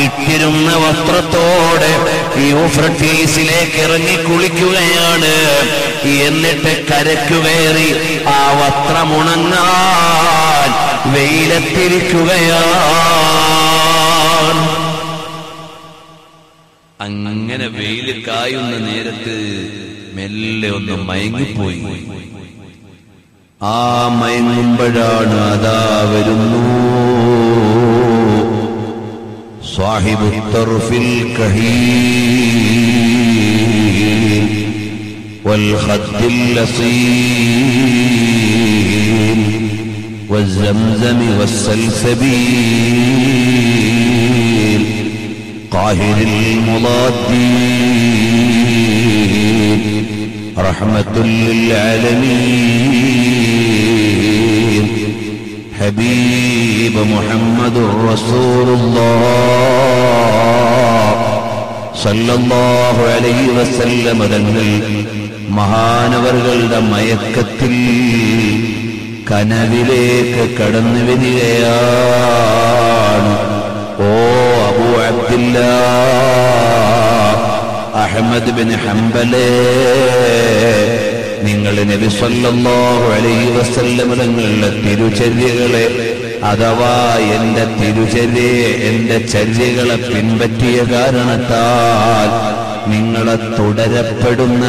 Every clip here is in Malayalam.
ഇട്ടിരുന്ന വസ്ത്രത്തോടെ യൂഫ്രട്ടീസിലേക്ക് ഇറങ്ങി കുളിക്കുകയാണ് എന്നിട്ട് കരയ്ക്കു കയറി ആ വസ്ത്രമുണങ്ങാൻ വെയിലത്തിരിക്കുകയാണ് അങ്ങനെ വെയില് കായുന്ന നേരത്ത് മെല്ലെ ഒന്ന് മയങ്ങിപ്പോയി ആ മയങ്ങുമ്പോഴാണ് അതാ വരുന്നു സാഹിബ് തർഫിൽ കഹീൽ والخد الأصيل والزمزم والسلسبيل قاهر المضادين رحمة للعالمين حبيب محمد رسول الله സല്ലല്ലാഹു അലൈഹി വസല്ലമ തങ്ങൾ മഹാനവറുകളുടെ മയക്കത്തിൽ കനവിലേക്ക് കടന്നു വരികയാണ് ഓ അബൂ അബ്ദില്ല അഹമ്മദ് ബിൻ ഹംബലേ നിങ്ങൾ നബി സല്ലല്ലാഹു അലൈഹി വസല്ലമ തങ്ങളുടെ തിരുചര്യകളെ അഥവാ എന്റെ തിരുചര്യയെ എന്റെ ചര്യകളെ പിൻപറ്റിയ കാരണത്താൽ നിങ്ങളെ തുടരപ്പെടുന്ന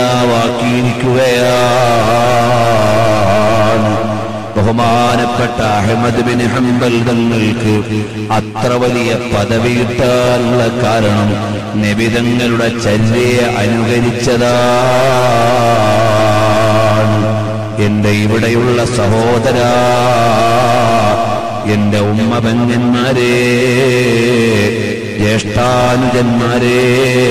നേതാവാക്കിയിരിക്കുകയാണ് ബഹുമാനപ്പെട്ട അഹമ്മദ് ബിൻ ഹംബൽ തങ്ങൾക്ക് അത്ര വലിയ പദവി കിട്ടാനുള്ള കാരണം നബിതങ്ങളുടെ ചര്യയെ അനുകരിച്ചതാണ് എന്റെ ഇവിടെയുള്ള സഹോദര എന്റെ ഉമ്മ പെങ്ങന്മാരെ ജ്യേഷ്ഠാനുജന്മാരെ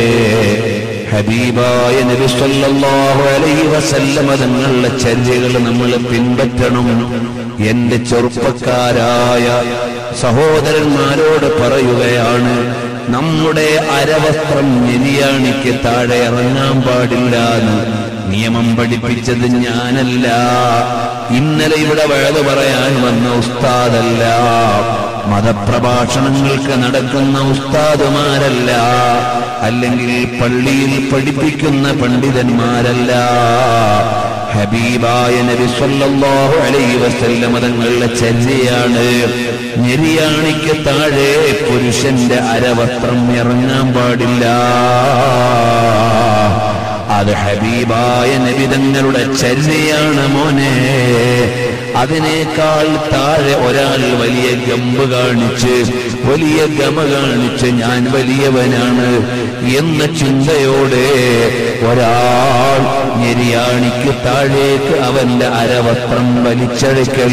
ഹബീബായ നബി സല്ലല്ലാഹു അലൈഹി വസല്ലമ തങ്ങളുടെ ചര്യകൾ നമ്മൾ പിൻപറ്റണം എന്റെ ചെറുപ്പക്കാരായ സഹോദരന്മാരോട് പറയുകയാണ് നമ്മുടെ അരവസ്ത്രം ഞെരിയാണിക്ക് താഴെ ഇറങ്ങാൻ പാടില്ല എന്ന് നിയമം പഠിപ്പിച്ചത് ഞാനല്ല ഇന്നലെ ഇവിടെ വഴത് പറയാൻ വന്ന ഉസ്താദല്ല മതപ്രഭാഷണങ്ങൾക്ക് നടക്കുന്ന ഉസ്താദുമാരല്ല അല്ലെങ്കിൽ പള്ളിയിൽ പഠിപ്പിക്കുന്ന പണ്ഡിതന്മാരല്ല ഹബീബായ നബി സല്ലല്ലാഹു അലൈഹി വസല്ലമ തങ്ങളുടെ ചര്യയാണ് ഞെരിയാണിക്ക് താഴെ പുരുഷന്റെ അരവസ്ത്രം ഇറങ്ങാൻ പാടില്ല അത് ഹബീബായ നബിതങ്ങളുടെ ചര്യയാണ് മോനെ അതിനേക്കാൾ താഴെ ഒരാൾ വലിയ ഗമ്പ് കാണിച്ച് വലിയ ഗമ കാണിച്ച് ഞാൻ വലിയവനാണ് എന്ന ചിന്തയോടെ ഒരാൾ ഞെരിയാണിക്ക് താഴേക്ക് അവന്റെ അരവസ്ത്രം വലിച്ചഴക്കൽ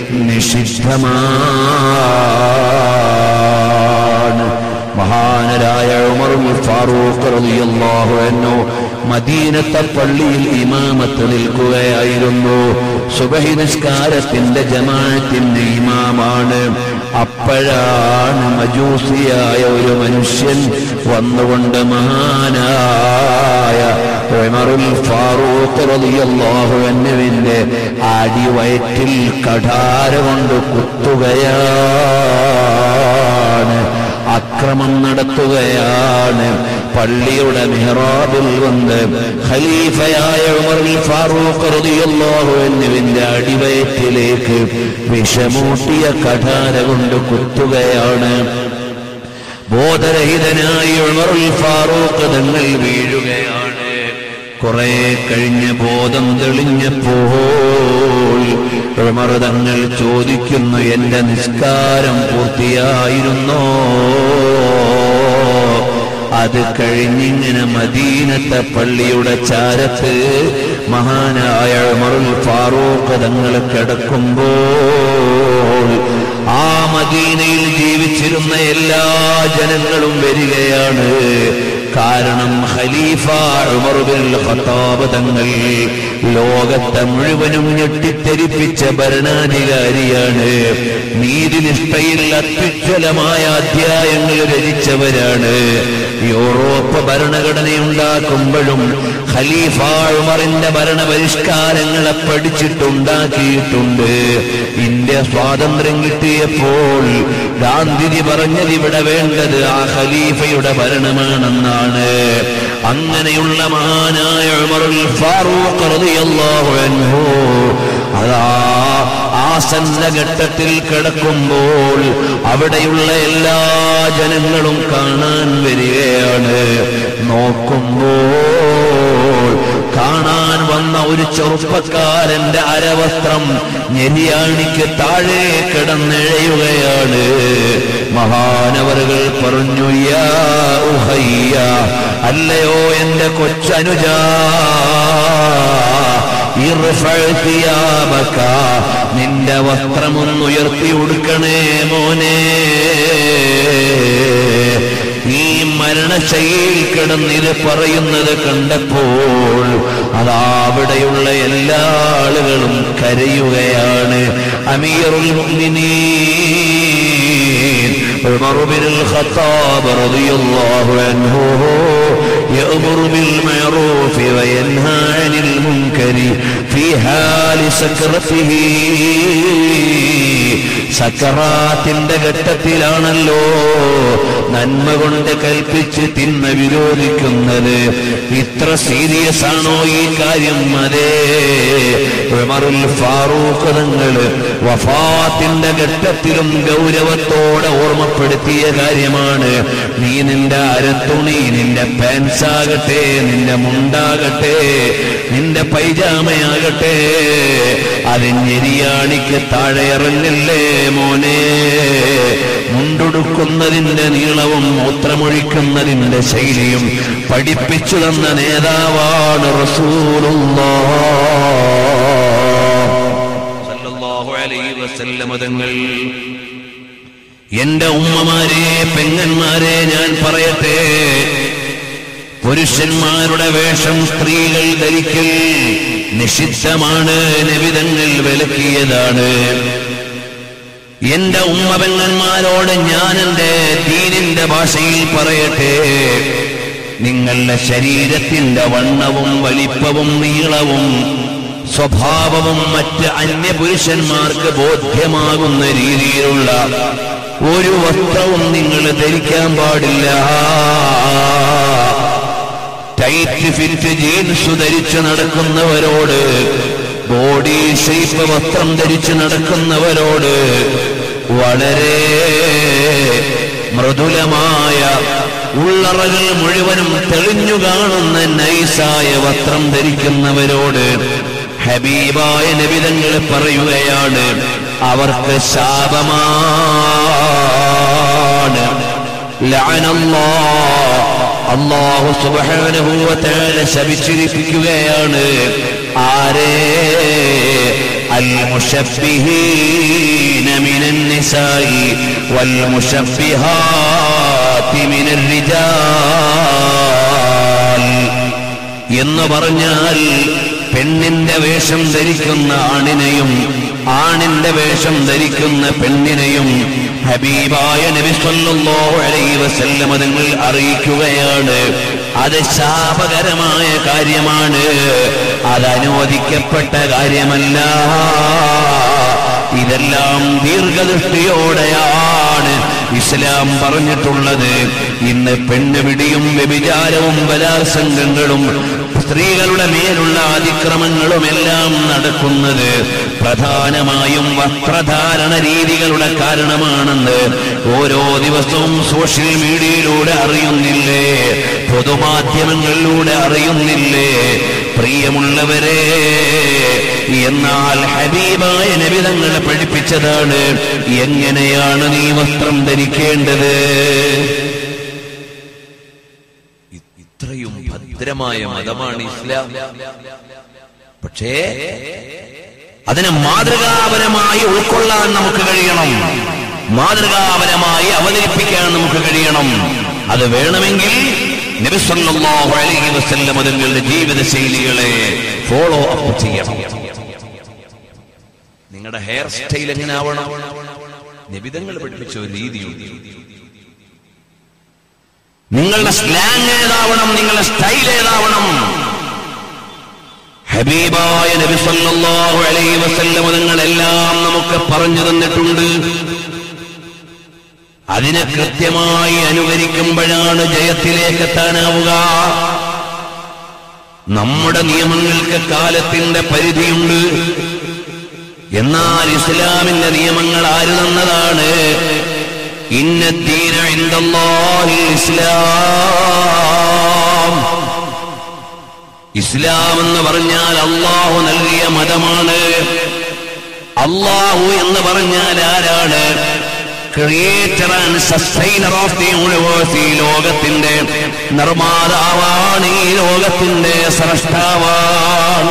നിഷിദ്ധമാണ് മഹാനരായ ഉമർ ഫാറൂഖ് റളിയല്ലാഹു അൻഹു മദീനത്തെ പള്ളിയിൽ ഇമാമത്ത് നിൽക്കുകയായിരുന്നു സുബഹി നിസ്കാരത്തിന്റെ ജമാഅത്തിന്റെ ഇമാമാണ് അപ്പോഴാണ് മജൂസിയായ ഒരു മനുഷ്യൻ വന്നുകൊണ്ട് മഹാനായ ഉമറുൽ ഫാറൂഖ് റളിയല്ലാഹു അൻഹുവിന്റെ അടിവയറ്റിൽ കഠാര കൊണ്ട് കുത്തുകയാണ് അക്രമം നടത്തുകയാണ് പള്ളിയുടെ മിഹ്റാബിൽ വന്ന് ഖലീഫയായ ഉമറുൽ ഫാറൂഖ് റളിയല്ലാഹു അൻഹുവിന്റെ അടിവയറ്റിലേക്ക് വിഷമൂട്ടിയ കഠാര കൊണ്ട് കുത്തുകയാണ് ബോധരഹിതനായി ഉമറുൽ ഫാറൂഖ് തങ്ങൾ വീഴുകയാണ് കുറെ കഴിഞ്ഞ് ബോധം തെളിഞ്ഞപ്പോൾ ഉമർ തങ്ങൾ ചോദിക്കുന്നു എന്റെ നിസ്കാരം പൂർത്തിയായിരുന്നോ അത് കഴിഞ്ഞിങ്ങനെ മദീനത്തെ പള്ളിയുടെ ചാരത്ത് മഹാനായ ഉമറുൽ ഫാറൂഖ് തങ്ങൾ കിടക്കുമ്പോൾ ആ മദീനയിൽ ജീവിച്ചിരുന്ന എല്ലാ ജനങ്ങളും വരികയാണ് കാരണം ഖലീഫ ഉമർ ബിൻ ഖത്താബ് തങ്ങൾ ലോകത്തെ മുഴുവനും ഞെട്ടിത്തെരിപ്പിച്ച ഭരണാധികാരിയാണ് നീതിനിഷ്ഠയിൽ അത്യുജ്വലമായ അധ്യായങ്ങൾ രചിച്ചവരാണ് യൂറോപ്പ് ഭരണഘടനയുണ്ടാക്കുമ്പോഴും ഖലീഫ ഉമറിന്റെ ഭരണ പരിഷ്കാരങ്ങളെ പഠിച്ചിട്ടുണ്ടാക്കിയിട്ടുണ്ട് ഇന്ത്യ സ്വാതന്ത്ര്യം കിട്ടിയപ്പോൾ ഗാന്ധിജി പറഞ്ഞത് ഇവിടെ വേണ്ടത് ആ ഖലീഫയുടെ ഭരണമാണെന്നാണ് അങ്ങനെയുള്ള മഹാനായ ഉമറുൽ ഫാറൂഖ് റളിയല്ലാഹു അൻഹു അതാ ആസന്ന ഘട്ടത്തിൽ കിടക്കുമ്പോൾ അവിടെയുള്ള എല്ലാ ജനങ്ങളും കാണാൻ വരികയാണ് നോക്കുമ്പോൾ കാണാൻ വന്ന ഒരു ചെറുപ്പക്കാരന്റെ അരവസ്ത്രം ഞെരിയാണിക്ക് താഴെ കിടന്നെഴയുകയാണ് മഹാനവറുകൾ പറഞ്ഞു യാ ഉഹയ്യ അല്ലയോ എന്റെ കൊച്ചനുജാ ഇർഫഅ തിയാബക. നിന്റെ വസ്ത്രമൊന്നുയർത്തി ഉടുക്കണേ മോനെ ഈ മരണശൈലിയിൽ കിടന്നിത് പറയുന്നത് കണ്ടപ്പോൾ അതാ അവിടെയുള്ള എല്ലാ ആളുകളും കരയുകയാണ് അമീറുൽ മുഅ്മിനീൻ عمر بن الخطاب رضي الله عنه يأمر بالمعروف وينهى عن المنكر في حال سكرته സക്കറാത്തിന്റെ ഘട്ടത്തിലാണല്ലോ നന്മ കൊണ്ട് കൽപ്പിച്ച് തിന്മ വിരോധിക്കുന്നത് ഇത്ര സീരിയസ് ആണോ ഈ കാര്യം അതേ ഉമറുൽ ഫാറൂഖ് തങ്ങള് വഫാത്തിന്റെ ഘട്ടത്തിലും ഗൗരവത്തോടെ ഓർമ്മപ്പെടുത്തിയ കാര്യമാണ് നീ നിന്റെ അരത്തുണി നിന്റെ പാൻസാകട്ടെ നിന്റെ മുണ്ടാകട്ടെ നിന്റെ പൈജാമയാകട്ടെ അത് ഞെരിയാണിക്ക് താഴെ ഇറങ്ങില്ലേ മോനെ മുണ്ടൊടുക്കുന്നതിന്റെ നീളവും മൂത്രമൊഴിക്കുന്നതിന്റെ ശൈലിയും പഠിപ്പിച്ചു തന്ന നേതാവാണ് റസൂലുള്ളാഹ് എന്റെ ഉമ്മമാരെ പെങ്ങന്മാരെ ഞാൻ പറയട്ടെ പുരുഷന്മാരുടെ വേഷം സ്ത്രീകൾ ധരിക്കൽ നിഷിദ്ധമാണ് നിബിതങ്ങൾ വിലക്കിയതാണ് എന്റെ ഉമ്മ പെങ്ങന്മാരോട് ഞാൻ എന്റെ ദീനിന്റെ ഭാഷയിൽ പറയട്ടെ നിങ്ങളുടെ ശരീരത്തിന്റെ വണ്ണവും വലിപ്പവും നീളവും സ്വഭാവവും മറ്റ് അന്യപുരുഷന്മാർക്ക് ബോധ്യമാകുന്ന രീതിയിലുള്ള ഒരു വസ്ത്രവും നിങ്ങൾ ധരിക്കാൻ പാടില്ല ടൈറ്റ് ഫിറ്റ് ജീൻസ് ധരിച്ച് നടക്കുന്നവരോട് ബോഡി ഷേപ്പ് വസ്ത്രം ധരിച്ച് നടക്കുന്നവരോട് വളരെ മൃദുലമായ ഉള്ളറകൾ മുഴുവനും തെളിഞ്ഞു കാണുന്ന നൈസായ വസ്ത്രം ധരിക്കുന്നവരോട് ഹബീബായ നബിതങ്ങൾ പറയുകയാണ് അവർക്ക് ശാപമാണ് ലഅനല്ലാ അള്ളാഹു സുബ്ഹാനഹു വ തആല ശപിച്ചിരിക്കുകയാണ് ആരേ المشبهين من النساء والمشبهات من الرجال എന്ന് പറഞ്ഞാൽ പെണ്ണിന്റെ വേഷം ധരിക്കുന്ന ആണിനെയും ആണിന്റെ വേഷം ധരിക്കുന്ന പെണ്ണിനെയും ഹബീബായ നബി സല്ലല്ലാഹു അലൈഹി വസല്ലം നിങ്ങൾ അറിയിക്കുകയാണ് അത് ശാപകരമായ കാര്യമാണ് അത് അനുവദിക്കപ്പെട്ട കാര്യമല്ല ഇതെല്ലാം ദീർഘദൃഷ്ടിയോടെയാണ് ഇസ്ലാം പറഞ്ഞിട്ടുള്ളത് ഇന്ന് പെണ്ണുപിടിയും വ്യഭിചാരവും ബലാത്സംഗങ്ങളും സ്ത്രീകളുടെ മേലുള്ള അതിക്രമങ്ങളും എല്ലാം നടക്കുന്നത് പ്രധാനമായും വസ്ത്രധാരണ രീതികളുടെ കാരണമാണെന്ന് ഓരോ ദിവസവും സോഷ്യൽ മീഡിയയിലൂടെ അറിയുന്നില്ലേ പൊതുമാധ്യമങ്ങളിലൂടെ അറിയുന്നില്ലേ പ്രിയമുള്ളവരെ എന്നാൽ ഹബീബായ നബിതങ്ങളെ പഠിപ്പിച്ചതാണ് എങ്ങനെയാണ് നീ വസ്ത്രം ധരിക്കേണ്ടത് ഇത്രയും ഭദ്രമായ മതമാണ് ഇസ്ലാം പക്ഷേ അതിനെ മാതൃകാപരമായി ഉൾക്കൊള്ളാൻ നമുക്ക് കഴിയണം മാതൃകാപരമായി അവതരിപ്പിക്കാൻ നമുക്ക് കഴിയണം അത് വേണമെങ്കിൽ നബി സല്ലല്ലാഹു അലൈഹി വസല്ലം തങ്ങളുടെ ജീവിത ശൈലികളെ ഫോളോ അപ്പ് ചെയ്യണം നിങ്ങളുടെ ഹെയർ സ്റ്റൈൽ എങ്ങനെ ആവണം നിബിതങ്ങൾ പഠിപ്പിച്ച ഒരു രീതിയുണ്ട് നിങ്ങളുടെ സ്ലാങ് ഏതാവണം നിങ്ങളുടെ സ്റ്റൈൽ ഏതാവണം ഹബീബായ നബി സല്ലല്ലാഹു അലൈഹി വസല്ലം നിങ്ങളെല്ലാം നമുക്ക് പറഞ്ഞു തന്നിട്ടുണ്ട് അതിനെ കൃത്യമായി അനുകരിക്കുമ്പോഴാണ് ജയത്തിലേക്ക് എത്താനാവുക നമ്മുടെ നിയമങ്ങൾക്ക് കാലത്തിന്റെ പരിധിയുണ്ട് എന്നാൽ ഇസ്ലാമിന്റെ നിയമങ്ങൾ ആര് തന്നതാണ് ഇന്നദ്ദീന ഇൻദല്ലാഹിൽ ഇസ്ലാം ഇസ്ലാം എന്ന് പറഞ്ഞാൽ അള്ളാഹു നൽകിയ മതമാണ് അള്ളാഹു എന്ന് പറഞ്ഞാൽ ആരാണ് creator and sustainer of the universe ഈ ലോകത്തിന്റെ നിർമ്മാതാവാണ് ഈ ലോകത്തിന്റെ സ്രഷ്ടാവാണ്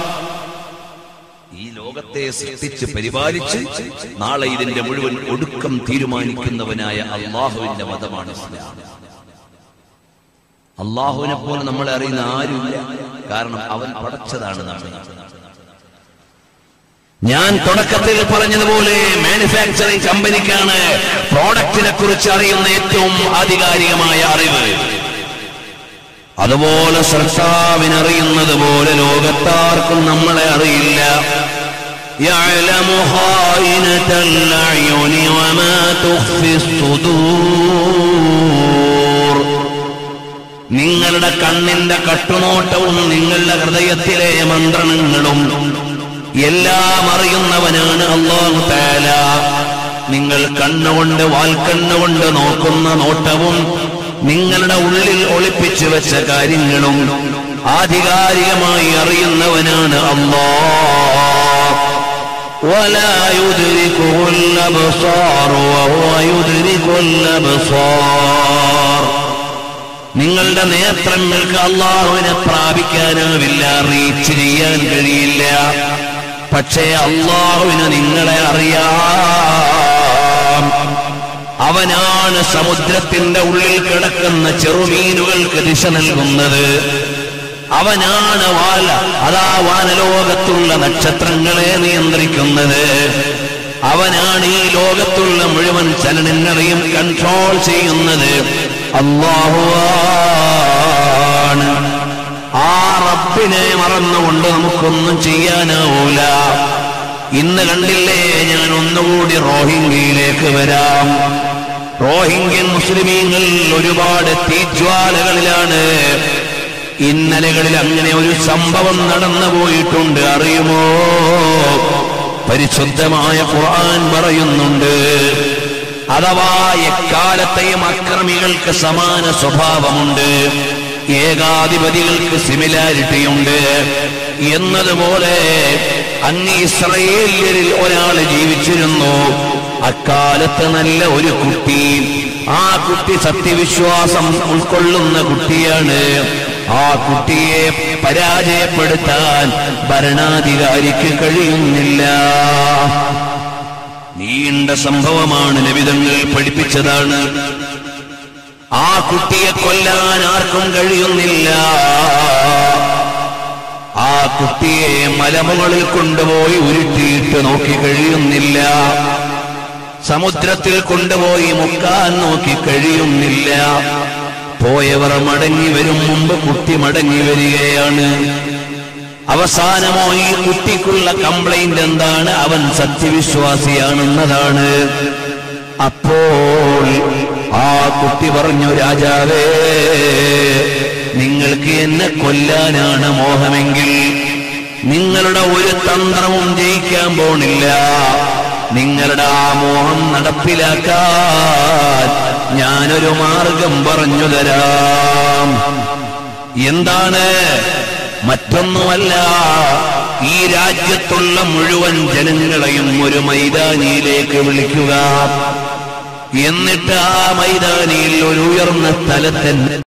ഈ ലോകത്തെ സൃഷ്ടിച്ച് പരിപാലിച്ച് നാളെ ഇതിന്റെ മുഴുവൻ ഒടുക്കം തീരുമാനിക്കുന്നവനായ അള്ളാഹുവിന്റെ മതമാണ് ഇസ്ലാം അള്ളാഹുവിനെ പോലെ നമ്മളെ അറിയുന്ന ആരുമില്ല കാരണം അവൻ പടച്ചതാണ് നാളെ ഞാൻ തുടക്കത്തിൽ പറഞ്ഞതുപോലെ മാനുഫാക്ചറിംഗ് കമ്പനിക്കാണ് പ്രോഡക്റ്റിനെ കുറിച്ച് അറിയുന്ന ഏറ്റവും ആധികാരികമായ അറിവ് അതുപോലെ സ്രഷ്ടാവിനറിയുന്നത് പോലെ ലോകത്താർക്കും നമ്മളെ അറിയില്ല يعلم خائنة الأعين وما تخفي الصدور നിങ്ങളുടെ കണ്ണിന്റെ കട്ടുനോട്ടവും നിങ്ങളുടെ ഹൃദയത്തിലെ മന്ത്രണങ്ങളും എല്ലാം അറിയുന്നവനാണ് അള്ളാഹു താല നിങ്ങൾ കണ്ണുകൊണ്ട് വാൽക്കണ്ണുകൊണ്ട് നോക്കുന്ന നോട്ടവും നിങ്ങളുടെ ഉള്ളിൽ ഒളിപ്പിച്ചു വെച്ച കാര്യങ്ങളും ആധികാരികമായി അറിയുന്നവനാണ് അള്ളാഹ് ولا يدركه الأبصار وهو يدرك الأبصار നിങ്ങളുടെ നേത്രങ്ങൾക്ക് അള്ളാഹുവിനെ പ്രാപിക്കാനാവില്ല റീച്ച് ചെയ്യാൻ കഴിയില്ല പക്ഷേ അള്ളാഹുവിന് നിങ്ങളെ അറിയാം അവനാണ് സമുദ്രത്തിന്റെ ഉള്ളിൽ കിടക്കുന്ന ചെറുമീനുകൾക്ക് ദിശ നൽകുന്നത് അവനാണ് വാല അതാ വാനലോകത്തുള്ള നക്ഷത്രങ്ങളെ നിയന്ത്രിക്കുന്നത് അവനാണ് ഈ ലോകത്തുള്ള മുഴുവൻ ചലനങ്ങളെയും കൺട്രോൾ ചെയ്യുന്നത് അള്ളാഹുവാണ് ആ റബ്ബിനെ മറന്നുകൊണ്ട് നമുക്കൊന്നും ചെയ്യാനാവൂല ഇന്ന് കണ്ടില്ലേ ഞാൻ ഒന്നുകൂടി റോഹിംഗ്യയിലേക്ക് വരാം റോഹിംഗ്യൻ മുസ്ലിമീങ്ങൾ ഒരുപാട് തീജ്വാലകളിലാണ് ഇന്നലകളിൽ അങ്ങനെ ഒരു സംഭവം നടന്നു പോയിട്ടുണ്ട് അറിയുമോ പരിശുദ്ധമായ ഖുർആൻ പറയുന്നുണ്ട് അഥവാ എക്കാലത്തെയും അക്രമികൾക്ക് സമാന സ്വഭാവമുണ്ട് ഏകാധിപതികൾക്ക് സിമിലാരിറ്റി ഉണ്ട് എന്നതുപോലെ അങ്ങ് ഇസ്രയേലിയരിൽ ഒരാൾ ജീവിച്ചിരുന്നു അക്കാലത്ത് നല്ല ഒരു കുട്ടി ആ കുട്ടി സത്യവിശ്വാസം ഉൾക്കൊള്ളുന്ന കുട്ടിയാണ് ആ കുട്ടിയെ പരാജയപ്പെടുത്താൻ ഭരണാധികാരിക്ക് കഴിയുന്നില്ല നീണ്ട സംഭവമാണ് ലഭിതങ്ങൾ പഠിപ്പിച്ചതാണ് ആ കുട്ടിയെ കൊല്ലാൻ ആർക്കും കഴിയുന്നില്ല ആ കുട്ടിയെ മലമുകളിൽ കൊണ്ടുപോയി ഉരുട്ടിയിട്ട് നോക്കി കഴിയുന്നില്ല സമുദ്രത്തിൽ കൊണ്ടുപോയി മുക്കാൻ നോക്കി കഴിയുന്നില്ല പോയവർ മടങ്ങി വരും മുമ്പ് കുട്ടി മടങ്ങി വരികയാണ് അവസാനമോ ഈ കുട്ടിക്കുള്ള കംപ്ലൈന്റ് എന്താണ് അവൻ സത്യവിശ്വാസിയാണെന്നതാണ് അപ്പോൾ ആ കുട്ടി പറഞ്ഞു രാജാവേ നിങ്ങൾക്ക് എന്നെ കൊല്ലാനാണ് മോഹമെങ്കിൽ നിങ്ങളുടെ ഒരു തന്ത്രവും ജയിക്കാൻ പോണില്ല നിങ്ങളുടെ ആ മോഹം നടപ്പിലാക്കാൻ ഞാനൊരു മാർഗം പറഞ്ഞു തരാം എന്താണ് മറ്റൊന്നുമല്ല ഈ രാജ്യത്തുള്ള മുഴുവൻ ജനങ്ങളെയും ഒരു മൈതാനിയിലേക്ക് വിളിക്കുക എന്നിട്ട് ആ മൈതാനിയിൽ ഒരു ഉയർന്ന സ്ഥലത്തിന്